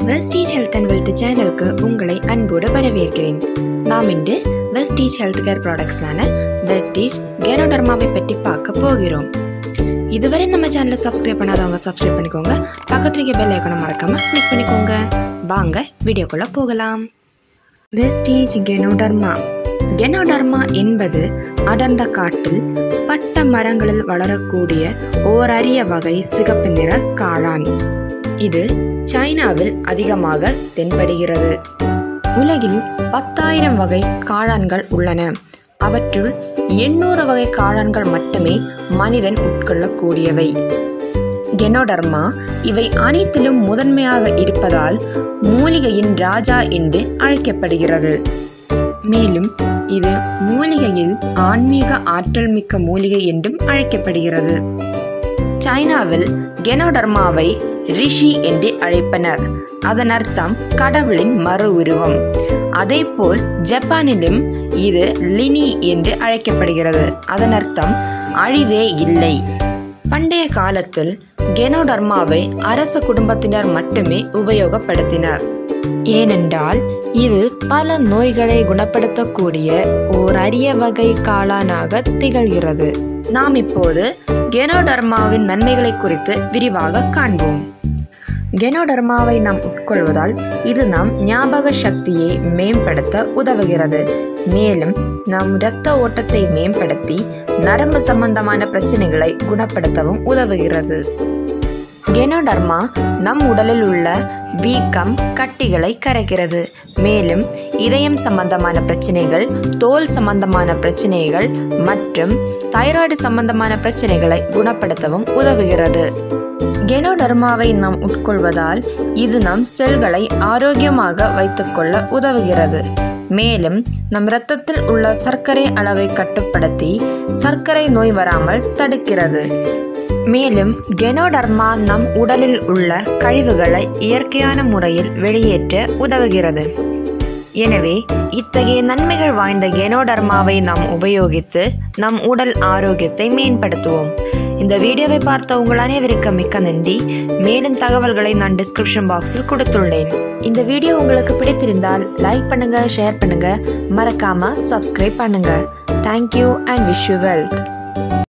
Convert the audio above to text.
Vestige health and wealth சேனலுக்கு உங்களை அன்போடு வரவேற்கிறேன் நாம் இன்று வெஸ்டீஜ் ஹெல்த் கேர் ப்ராடக்ட்ஸான வெஸ்டீஜ் கேனோடர்மாவை பற்றி பார்க்க போகிறோம் இதுவரை நம்ம சேனலை சப்ஸ்கிரைப் பண்ணாதவங்க சப்ஸ்கிரைப் பண்ணிக்கோங்க பக்கத்துல இருக்க பெல் ஐக்கனை மறக்காம கிளிக் பண்ணிக்கோங்க வாங்க வீடியோக்குள்ள போகலாம் வெஸ்டீஜ் கெனோடர்மா கெனோடர்மா என்பது அடர்ந்த காட்டில் பட்ட மரங்களில் வளரக்கூடிய ஓர் அரிய வகை சிகப்பு நிற காளான் இது சைனாவில் அதிகமாக தென்படுகிறது உலகில் பத்தாயிரம் வகை காளான்கள் உள்ளன அவற்றுள் எண்ணூறு வகை காளான்கள் மட்டுமே மனிதன் உட்கொள்ளக்கூடியவை கெனோடர்மா இவை அனைத்திலும் முதன்மையாக இருப்பதால் மூலிகையின் ராஜா என்று அழைக்கப்படுகிறது மேலும் இது மூலிகையில் ஆன்மீக ஆற்றல் மிக்க மூலிகை என்றும் அழைக்கப்படுகிறது சைனாவில் கெனோடர்மாவை ரிஷி என்று அழைப்பனர் அதன் அர்த்தம் கடவுளின் மறு உருவம் அதேபோல் ஜப்பானிலும் இது லினி என்று அழைக்கப்படுகிறது அதன் அர்த்தம் அழிவே இல்லை பண்டைய காலத்தில் கெனோடர்மாவை அரச குடும்பத்தினர் மட்டுமே உபயோகப்படுத்தினர் ஏனென்றால் இது பல நோய்களை குணப்படுத்தக்கூடிய ஓர் அரிய வகை காளானாக திகழ்கிறது நாம் இப்போது கெனோடர்மாவின் நன்மைகளை குறித்து விரிவாக காண்போம் கெனோடர்மாவை நாம் உட்கொள்வதால் இது நம் ஞாபக சக்தியை மேம்படுத்த உதவுகிறது மேலும் நம் இரத்த ஓட்டத்தை மேம்படுத்தி நரம்பு சம்பந்தமான பிரச்சனைகளை குணப்படுத்தவும் உதவுகிறது கெனோடர்மா நம் உடலில் உள்ள வீக்கம் கட்டிகளை கரைக்கிறது மேலும் இதயம் சம்பந்தமான பிரச்சனைகள் தோல் சம்பந்தமான பிரச்சனைகள் மற்றும் தைராய்டு சம்பந்தமான பிரச்சனைகளை குணப்படுத்தவும் உதவுகிறது கெனோடர்மாவை நாம் உட்கொள்வதால் இது நம் செல்களை ஆரோக்கியமாக வைத்துக்கொள்ள உதவுகிறது மேலும் நம் இரத்தத்தில் உள்ள சர்க்கரை அளவை கட்டுப்படுத்தி சர்க்கரை நோய் வராமல் தடுக்கிறது மேலும் கெனோடர்மா நம் உடலில் உள்ள கழிவுகளை இயற்கையான முறையில் வெளியேற்ற உதவுகிறது எனவே இத்தகைய நன்மைகள் வாய்ந்த கெனோடர்மாவை நாம் உபயோகித்து நம் உடல் ஆரோக்கியத்தை மேம்படுத்துவோம் இந்த வீடியோவை பார்த்த உங்கள் அனைவருக்கும் மிக்க நன்றி மேலும் தகவல்களை நான் டிஸ்கிரிப்ஷன் பாக்ஸில் கொடுத்துள்ளேன் இந்த வீடியோ உங்களுக்கு பிடித்திருந்தால் லைக் பண்ணுங்க ஷேர் பண்ணுங்க மறக்காம சப்ஸ்கிரைப் பண்ணுங்க thank you and wish you wealth